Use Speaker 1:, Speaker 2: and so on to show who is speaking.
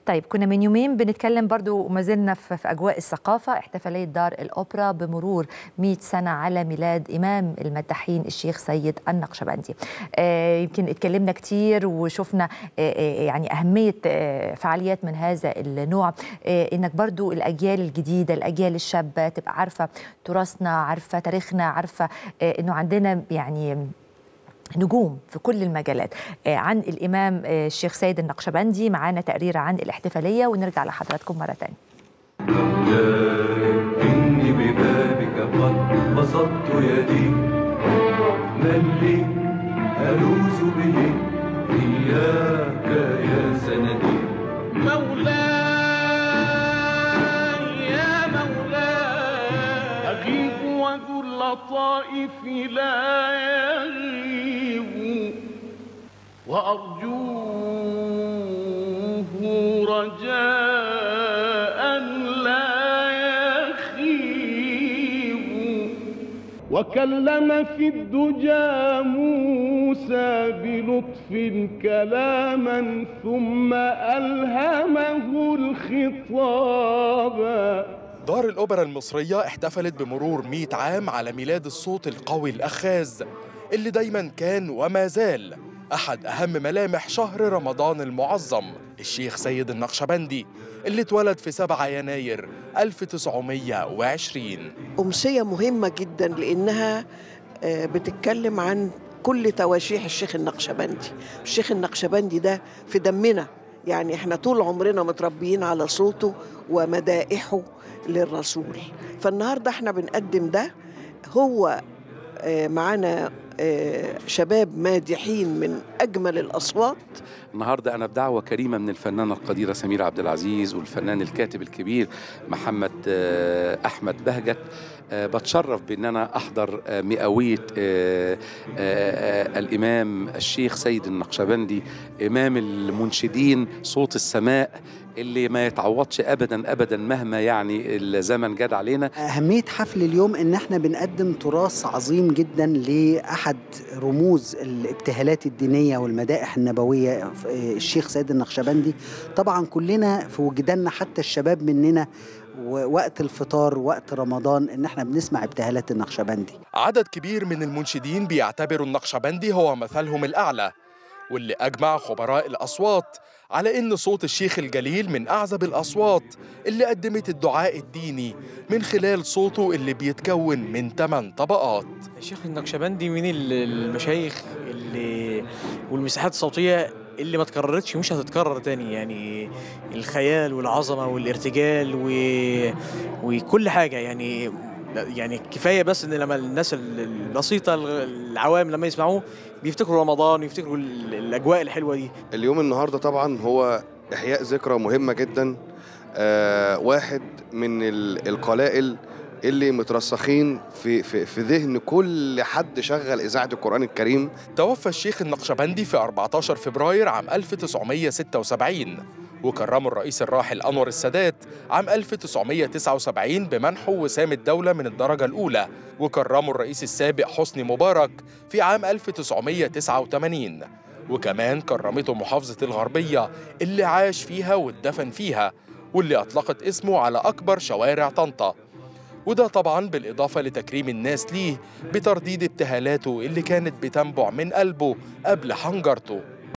Speaker 1: طيب كنا من يومين بنتكلم برضو وما زلنا في في أجواء الثقافة احتفالية دار الأوبرا بمرور 100 سنة على ميلاد إمام المداحين الشيخ سيد النقشبندي آه، يمكن اتكلمنا كتير وشفنا آه، آه، يعني أهمية آه، فعاليات من هذا النوع آه، إنك برضو الأجيال الجديدة الأجيال الشابة تبقى عارفة تراثنا عارفة تاريخنا عارفة آه، إنه عندنا يعني نجوم في كل المجالات آه، عن الإمام آه، الشيخ سيد النقشبندي معانا تقرير عن الاحتفالية ونرجع لحضراتكم مرة تانية
Speaker 2: مولاي إني ببابك قد بسطت يدي من لي ألوذ به إياك يا سندي
Speaker 3: مولاي يا مولاي أغيب وذو اللطائف لا يغيب وأرجوه رجاء لا يخيب وكلم في الدجى موسى بلطف كلاما ثم ألهمه الخطاب
Speaker 4: دار الأوبرا المصرية احتفلت بمرور 100 عام على ميلاد الصوت القوي الأخاذ اللي دايما كان وما زال أحد أهم ملامح شهر رمضان المعظم الشيخ سيد النقشبندي اللي اتولد في 7 يناير 1920
Speaker 5: أمسية مهمة جدا لأنها آه، بتتكلم عن كل تواشيح الشيخ النقشبندي الشيخ النقشبندي ده في دمنا يعني احنا طول عمرنا متربيين على صوته ومدائحه للرسول فالنهاردة احنا بنقدم ده هو آه، معانا آه، شباب مادحين من أجمل الأصوات
Speaker 6: النهارده انا بدعوه كريمه من الفنانه القديره سميره عبد العزيز والفنان الكاتب الكبير محمد آه، احمد بهجت آه، بتشرف بان انا احضر آه، مئويه آه، آه، آه، الامام الشيخ سيد النقشبندي امام المنشدين صوت السماء اللي ما يتعوضش ابدا ابدا مهما يعني الزمن جاد علينا
Speaker 7: أهمية حفل اليوم إن إحنا بنقدم تراث عظيم جدا لأحد رموز الابتهالات الدينية والمدائح النبوية الشيخ سيد النقشبندي طبعا كلنا في وجداننا حتى الشباب مننا ووقت الفطار وقت رمضان إن إحنا بنسمع ابتهالات النقشبندي
Speaker 4: عدد كبير من المنشدين بيعتبروا النقشبندي هو مثلهم الأعلى واللي أجمع خبراء الأصوات على إن صوت الشيخ الجليل من أعذب الأصوات اللي قدمت الدعاء الديني من خلال صوته اللي بيتكون من 8 طبقات
Speaker 8: الشيخ النقشبندي من ال- المشايخ اللي والمساحات الصوتية اللي ما تكررتش مش هتتكرر تاني يعني الخيال والعظمة والارتجال و... وكل حاجة يعني يعني كفاية بس ان لما الناس ال- البسيطة العوام لما يسمعوه بيفتكروا رمضان ويفتكروا ال- الأجواء الحلوة دي
Speaker 9: اليوم النهارده طبعا هو احياء ذكرى مهمه جدا آه واحد من ال- القلائل اللي مترسخين في في في ذهن كل حد شغل اذاعه القران الكريم
Speaker 4: توفى الشيخ النقشبندي في 14 فبراير عام 1976 وكرمه الرئيس الراحل أنور السادات عام 1979 بمنحه وسام الدولة من الدرجة الأولى وكرمه الرئيس السابق حسني مبارك في عام 1989 وكمان كرمته محافظة الغربية اللي عاش فيها واتدفن فيها واللي أطلقت اسمه على أكبر شوارع طنطا وده طبعا بالإضافة لتكريم الناس ليه بترديد ابتهالاته اللي كانت بتنبع من قلبه قبل حنجرته